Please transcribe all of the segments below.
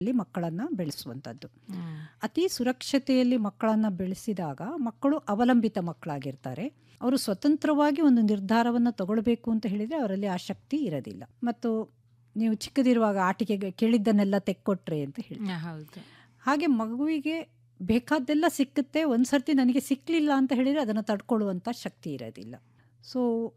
ಅಲ್ಲಿ ಮಕ್ಕಳನ್ನ ಬೆಳೆಸುವಂಥದ್ದು ಅತಿ ಸುರಕ್ಷತೆಯಲ್ಲಿ ಮಕ್ಕಳನ್ನ ಬೆಳೆಸಿದಾಗ ಮಕ್ಕಳು ಅವಲಂಬಿತ ಮಕ್ಕಳಾಗಿರ್ತಾರೆ ಅವರು ಸ್ವತಂತ್ರವಾಗಿ ಒಂದು ನಿರ್ಧಾರವನ್ನು ತಗೊಳ್ಬೇಕು ಅಂತ ಹೇಳಿದರೆ ಅವರಲ್ಲಿ ಆ ಶಕ್ತಿ ಇರೋದಿಲ್ಲ ಮತ್ತು ನೀವು ಚಿಕ್ಕದಿರುವಾಗ ಆಟಿಕೆಗೆ ಕೇಳಿದ್ದನ್ನೆಲ್ಲ ತೆಕ್ಕೊಟ್ರೆ ಅಂತ ಹೇಳಿ ಹೌದು ಹಾಗೆ ಮಗುವಿಗೆ ಬೇಕಾದ್ದೆಲ್ಲ ಸಿಕ್ಕುತ್ತೆ ಒಂದು ಸರ್ತಿ ನನಗೆ ಸಿಕ್ಕಲಿಲ್ಲ ಅಂತ ಹೇಳಿದರೆ ಅದನ್ನು ತಡ್ಕೊಳ್ಳುವಂಥ ಶಕ್ತಿ ಇರೋದಿಲ್ಲ ಸೊ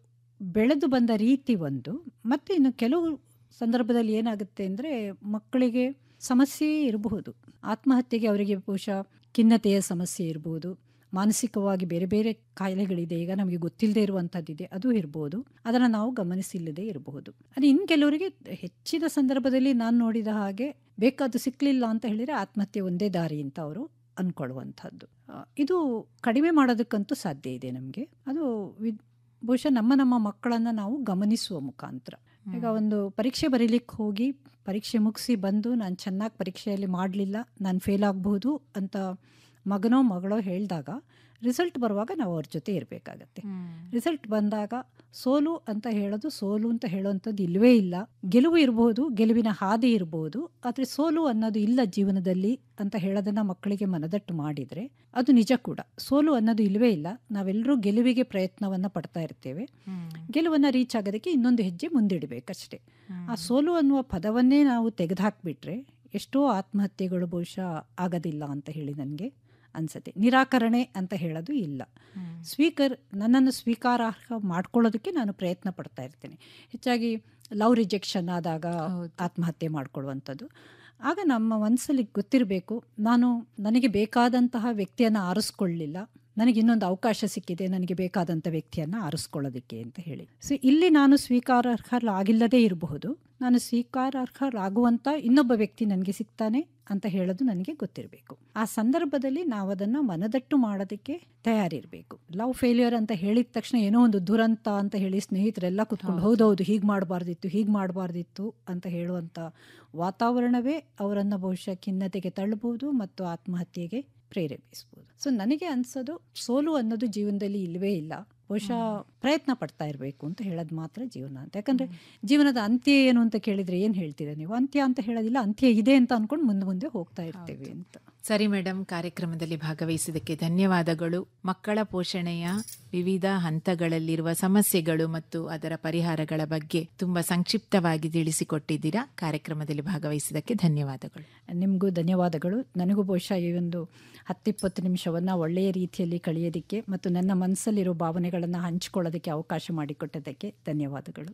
ಬೆಳೆದು ಬಂದ ರೀತಿ ಒಂದು ಮತ್ತು ಇನ್ನು ಕೆಲವು ಸಂದರ್ಭದಲ್ಲಿ ಏನಾಗುತ್ತೆ ಅಂದರೆ ಮಕ್ಕಳಿಗೆ ಸಮಸ್ಯೆ ಇರಬಹುದು ಆತ್ಮಹತ್ಯೆಗೆ ಅವರಿಗೆ ಬಹುಶಃ ಖಿನ್ನತೆಯ ಸಮಸ್ಯೆ ಇರ್ಬೋದು ಮಾನಸಿಕವಾಗಿ ಬೇರೆ ಬೇರೆ ಕಾಯಿಲೆಗಳಿದೆ ಈಗ ನಮಗೆ ಗೊತ್ತಿಲ್ಲದೆ ಇರುವಂಥದ್ದಿದೆ ಅದು ಇರ್ಬೋದು ಅದನ್ನು ನಾವು ಗಮನಿಸಿಲ್ಲದೆ ಇರಬಹುದು ಅದು ಇನ್ನು ಕೆಲವರಿಗೆ ಹೆಚ್ಚಿನ ಸಂದರ್ಭದಲ್ಲಿ ನಾನು ನೋಡಿದ ಹಾಗೆ ಬೇಕಾದ್ದು ಸಿಕ್ಕಲಿಲ್ಲ ಅಂತ ಹೇಳಿದರೆ ಆತ್ಮಹತ್ಯೆ ಒಂದೇ ದಾರಿ ಅಂತ ಅವರು ಅಂದ್ಕೊಳ್ಳುವಂಥದ್ದು ಆ, ಇದು ಕಡಿಮೆ ಮಾಡೋದಕ್ಕಂತೂ ಸಾಧ್ಯ ಇದೆ ನಮಗೆ ಅದು ವಿ- ಬಹುಶಃ ನಮ್ಮ ನಮ್ಮ ಮಕ್ಕಳನ್ನು ನಾವು ಗಮನಿಸುವ ಮುಖಾಂತರ ಈಗ ಒಂದು ಪರೀಕ್ಷೆ ಬರೀಲಿಕ್ಕೆ ಹೋಗಿ ಪರೀಕ್ಷೆ ಮುಗಿಸಿ ಬಂದು ನಾನು ಚೆನ್ನಾಗಿ ಪರೀಕ್ಷೆಯಲ್ಲಿ ಮಾಡಲಿಲ್ಲ ನಾನು ಫೇಲ್ ಆಗಬಹುದು ಅಂತ ಮಗನೋ ಮಗಳೋ ಹೇಳಿದಾಗ ರಿಸಲ್ಟ್ ಬರುವಾಗ ನಾವು ಅವ್ರ ಜೊತೆ ಇರಬೇಕಾಗತ್ತೆ ರಿಸಲ್ಟ್ ಬಂದಾಗ ಸೋಲು ಅಂತ ಹೇಳೋದು ಸೋಲು ಅಂತ ಹೇಳೋವಂಥದ್ದು ಇಲ್ಲವೇ ಇಲ್ಲ ಗೆಲುವು ಇರಬಹುದು ಗೆಲುವಿನ ಹಾದಿ ಇರಬಹುದು ಆದರೆ ಸೋಲು ಅನ್ನೋದು ಇಲ್ಲ ಜೀವನದಲ್ಲಿ ಅಂತ ಹೇಳೋದನ್ನ ಮಕ್ಕಳಿಗೆ ಮನದಟ್ಟು ಮಾಡಿದರೆ ಅದು ನಿಜ ಕೂಡ ಸೋಲು ಅನ್ನೋದು ಇಲ್ಲವೇ ಇಲ್ಲ ನಾವೆಲ್ಲರೂ ಗೆಲುವಿಗೆ ಪ್ರಯತ್ನವನ್ನು ಪಡ್ತಾ ಇರ್ತೇವೆ ಗೆಲುವನ್ನು ರೀಚ್ ಆಗೋದಕ್ಕೆ ಇನ್ನೊಂದು ಹೆಜ್ಜೆ ಮುಂದಿಡಬೇಕಷ್ಟೇ ಆ ಸೋಲು ಅನ್ನುವ ಪದವನ್ನೇ ನಾವು ತೆಗೆದುಹಾಕ್ಬಿಟ್ರೆ ಎಷ್ಟೋ ಆತ್ಮಹತ್ಯೆಗಳು ಬಹುಶಃ ಆಗೋದಿಲ್ಲ ಅಂತ ಹೇಳಿ ನನಗೆ ಅನ್ಸುತ್ತೆ ನಿರಾಕರಣೆ ಅಂತ ಹೇಳೋದು ಇಲ್ಲ ಸ್ವೀಕರ್ ನನ್ನನ್ನು ಸ್ವೀಕಾರಾರ್ಹ ಮಾಡ್ಕೊಳ್ಳೋದಕ್ಕೆ ನಾನು ಪ್ರಯತ್ನ ಪಡ್ತಾ ಇರ್ತೇನೆ ಹೆಚ್ಚಾಗಿ ಲವ್ ರಿಜೆಕ್ಷನ್ ಆದಾಗ ಹೌದು. ಆತ್ಮಹತ್ಯೆ ಮಾಡ್ಕೊಳ್ಳುವಂಥದ್ದು ಆಗ ನಮ್ಮ ಮನಸ್ಸಲ್ಲಿ ಗೊತ್ತಿರಬೇಕು ನಾನು ನನಗೆ ಬೇಕಾದಂತಹ ವ್ಯಕ್ತಿಯನ್ನು ಆರಿಸ್ಕೊಳ್ಳಿಲ್ಲ ನನಗೆ ಇನ್ನೊಂದು ಅವಕಾಶ ಸಿಕ್ಕಿದೆ ನನಗೆ ಬೇಕಾದಂಥ ವ್ಯಕ್ತಿಯನ್ನು ಆರಿಸ್ಕೊಳ್ಳೋದಕ್ಕೆ ಅಂತ ಹೇಳಿ ಸೊ ಇಲ್ಲಿ ನಾನು ಸ್ವೀಕಾರಾರ್ಹರಾಗಿಲ್ಲದೇ ಇರಬಹುದು ನಾನು ಸ್ವೀಕಾರಾರ್ಹರಾಗುವಂಥ ಇನ್ನೊಬ್ಬ ವ್ಯಕ್ತಿ ನನಗೆ ಸಿಗ್ತಾನೆ ಅಂತ ಹೇಳೋದು ನನಗೆ ಗೊತ್ತಿರಬೇಕು ಆ ಸಂದರ್ಭದಲ್ಲಿ ನಾವು ಅದನ್ನು ಮನದಟ್ಟು ಮಾಡೋದಕ್ಕೆ ತಯಾರಿರಬೇಕು ಲವ್ ಫೇಲ್ಯೂರ್ ಅಂತ ಹೇಳಿದ ತಕ್ಷಣ ಏನೋ ಒಂದು ದುರಂತ ಅಂತ ಹೇಳಿ ಸ್ನೇಹಿತರೆಲ್ಲ ಕುತ್ಕೊಂಡು ಹೌದು. ಹೌದೌದು ಹೀಗೆ ಮಾಡಬಾರ್ದಿತ್ತು ಹೀಗೆ ಮಾಡಬಾರ್ದಿತ್ತು ಅಂತ ಹೇಳುವಂಥ ವಾತಾವರಣವೇ ಅವರನ್ನು ಬಹುಶಃ ಖಿನ್ನತೆಗೆ ತಳ್ಳಬಹುದು ಮತ್ತು ಆತ್ಮಹತ್ಯೆಗೆ ಪ್ರೇರೇಪಿಸ್ಬೋದು ಸೊ ನನಗೆ ಅನ್ಸೋದು ಸೋಲು ಅನ್ನೋದು ಜೀವನದಲ್ಲಿ ಇಲ್ಲವೇ ಇಲ್ಲ ಬಹುಶಃ ಪ್ರಯತ್ನ ಪಡ್ತಾ ಇರಬೇಕು ಅಂತ ಹೇಳೋದು ಮಾತ್ರ ಜೀವನ ಅಂತ ಯಾಕಂದ್ರೆ ಜೀವನದ ಅಂತ್ಯ ಏನು ಅಂತ ಕೇಳಿದ್ರೆ ಏನು ಹೇಳ್ತೀರಾ ನೀವು ಅಂತ್ಯ ಅಂತ ಹೇಳೋದಿಲ್ಲ ಅಂತ್ಯ ಇದೆ ಅಂತ ಅನ್ಕೊಂಡು ಮುಂದೆ ಮುಂದೆ ಹೋಗ್ತಾ ಇರ್ತೇವೆ ಹೌದು. ಅಂತ ಸರಿ ಮೇಡಮ್ ಕಾರ್ಯಕ್ರಮದಲ್ಲಿ ಭಾಗವಹಿಸಿದ್ದಕ್ಕೆ ಧನ್ಯವಾದಗಳು ಮಕ್ಕಳ ಪೋಷಣೆಯ ವಿವಿಧ ಹಂತಗಳಲ್ಲಿರುವ ಸಮಸ್ಯೆಗಳು ಮತ್ತು ಅದರ ಪರಿಹಾರಗಳ ಬಗ್ಗೆ ತುಂಬಾ ಸಂಕ್ಷಿಪ್ತವಾಗಿ ತಿಳಿಸಿಕೊಟ್ಟಿದ್ದೀರಾ ಕಾರ್ಯಕ್ರಮದಲ್ಲಿ ಭಾಗವಹಿಸಿದ್ದಕ್ಕೆ ಧನ್ಯವಾದಗಳು ನಿಮಗೂ ಧನ್ಯವಾದಗಳು ನನಗೂ ಬಹುಶಃ ಈ ಒಂದು ಹತ್ತಿಪ್ಪತ್ತು ನಿಮಿಷವನ್ನು ಒಳ್ಳೆಯ ರೀತಿಯಲ್ಲಿ ಕಳೆಯೋದಕ್ಕೆ ಮತ್ತು ನನ್ನ ಮನಸ್ಸಲ್ಲಿರೋ ಭಾವನೆಗಳನ್ನು ಹಂಚಿಕೊಳ್ಳೋದಕ್ಕೆ ಅವಕಾಶ ಮಾಡಿಕೊಟ್ಟದಕ್ಕೆ ಧನ್ಯವಾದಗಳು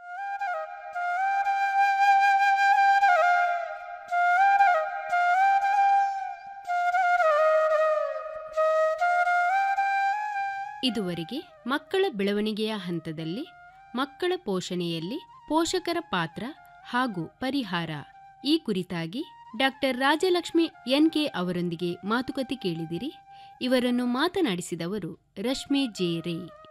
ಇದುವರೆಗೆ ಮಕ್ಕಳ ಬೆಳವಣಿಗೆಯ ಹಂತದಲ್ಲಿ ಮಕ್ಕಳ ಪೋಷಣೆಯಲ್ಲಿ ಪೋಷಕರ ಪಾತ್ರ ಹಾಗೂ ಪರಿಹಾರ ಈ ಕುರಿತಾಗಿ ಡಾಕ್ಟರ್ ರಾಜಲಕ್ಷ್ಮಿ ಎನ್ಕೆ ಅವರೊಂದಿಗೆ ಮಾತುಕತೆ ಕೇಳಿದಿರಿ ಇವರನ್ನು ಮಾತನಾಡಿಸಿದವರು ರಶ್ಮಿ ಜೆ ರೇ